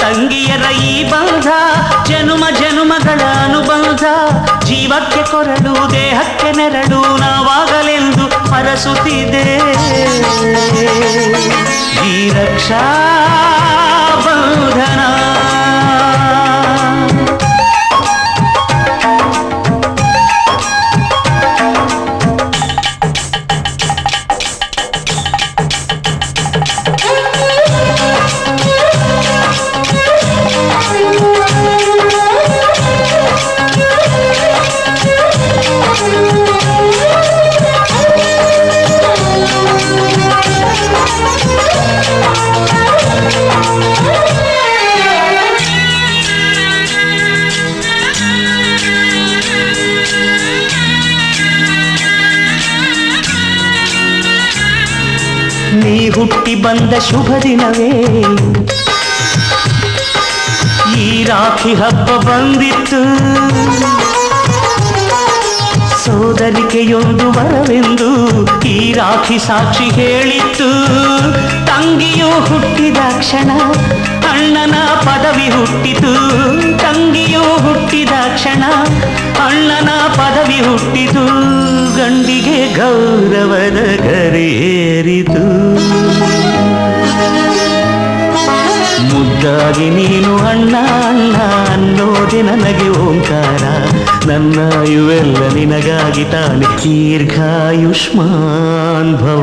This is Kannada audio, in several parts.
ತಂಗಿಯರ ಈ ಬಂಧ ಜನುಮ ಜನುಮಗಳ ಅನುಬಂಧ ಜೀವಕ್ಕೆ ಕೊರಡು ದೇಹಕ್ಕೆ ನೆರಳು ನಾವಾಗಲೆಂದು ಹರಸುತ್ತಿದೆ ಈ ರಕ್ಷಾ ಬಂಧನ ನೀ ಹುಟ್ಟಿ ಬಂದ ಶುಭ ದಿನವೇ ಈ ರಾಖಿ ಹಬ್ಬ ಬಂದಿತ್ತು ಸೋದರಿಕೆಯೊಂದು ವರವೆಂದು ಈ ರಾಖಿ ಸಾಕ್ಷಿ ಹೇಳಿತ್ತು ತಂಗಿಯು ಹುಟ್ಟಿದ ಕ್ಷಣ ಅಣ್ಣನ ಪದವಿ ಹುಟ್ಟಿತು ತಂಗಿಯು ಹುಟ್ಟಿದ ಕ್ಷಣ ಅಣ್ಣನ ಪದವಿ ಹುಟ್ಟಿತು ಗಂಡಿಗೆ ಗೌರವದ ಗರಿಯೇರಿತು ಮುದ್ದಾಗಿ ನೀನು ಅಣ್ಣ ಅಣ್ಣ ಅನ್ನೋದೆ ನನಗೆ ಓಂಕಾರ ನನ್ನ ಇವೆಲ್ಲ ನಿನಗಾಗಿ ತಾನೆ ದೀರ್ಘಾಯುಷ್ಮಾನ್ ಭವ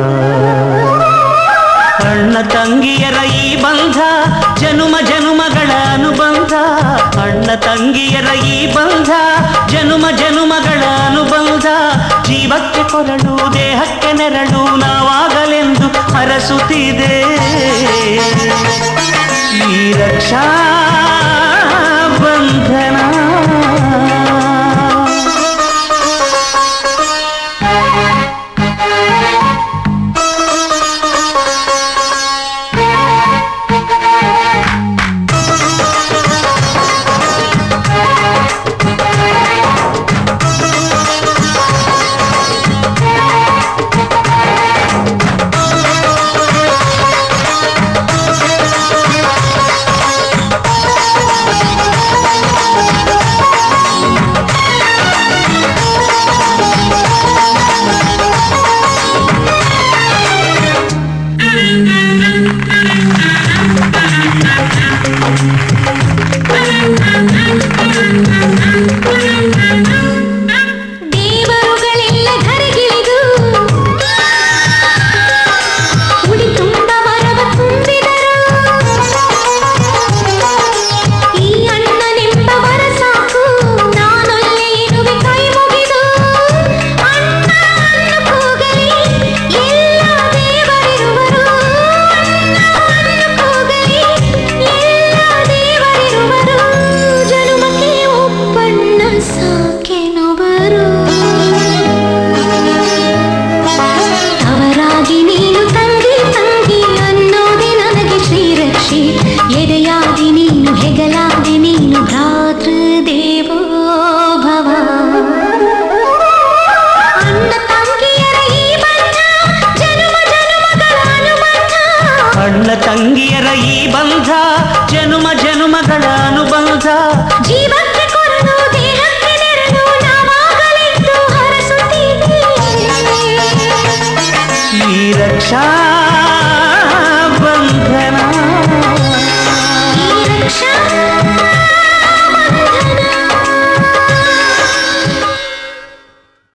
ಅಣ್ಣ ತಂಗಿಯರ ಈ ಬಂಧ ಜನುಮ ಜನುಮಗಳ ಅನುಬಂಧ ಅಣ್ಣ ತಂಗಿಯರ ಈ ಬಂಧ ಜನುಮ ಜನುಮಗಳ ಅನುಬಂಧ ಜೀವಕ್ಕೆ ಕೊರಳು ದೇಹಕ್ಕೆ ನೆರಳು ನಾವಾಗಲೆಂದು ಹರಸುತ್ತಿದೆ ಈ ರಕ್ಷಾ ಬಂಧನ ದೇವರುಗಳೆಲ್ಲ ಧರೆಗಿಳಿದು ಉಡಿ ತುಂಬ ವರವ ತುಂಬಿದರು ಈ ಅಣ್ಣನೆಂಬ ವರ ಸಾಕು ನಾನೊಲ್ಲೆ ಇರುವೆ ಕೈ ಮುಗಿದು ಅಣ್ಣ ಅನ್ನು ಕೂಗಲಿ ಎಲ್ಲ ದೇವರಿರುವರು ಅಣ್ಣ ಅನ್ನು ಕೂಗಲಿ ಎಲ್ಲ ದೇವರಿರುವರು ಜನುಮಕ್ಕೆ ಒಬ್ಬಣ್ಣ ಸಾಕೆನುವರು ಅವರಾಗಿ ನೀನು ತಂಗಿ ತಂಗಿ ಅನ್ನೋದೇ ನನಗೆ ಶ್ರೀರಕ್ಷೆ ಎದೆಯಾಗಿ ನೀನು ಹೆಗಲಾಗಿ ನೀನು ಭ್ರಾತೃ ದೇವೋ ಭವ ಅಣ್ಣ ತಂಗಿಯರ ಈ ಬಂಧ ಜನುಮ ಜನುಮಗಳ ಅನುಬಂಧ ಅಣ್ಣ ತಂಗಿಯರ ಈ ಬಂಧ ಜನುಮ ಜನುಮಗಳ ಅನುಬಂಧ ಜೀವಕ್ಕೆ ಕೊರಡು ದೇಹಕ್ಕೆ ನೆರಳು ನಾವಾಗಲೆಂದು ಹರಸುತ್ತೀವಿ ಈ ರಕ್ಷಾ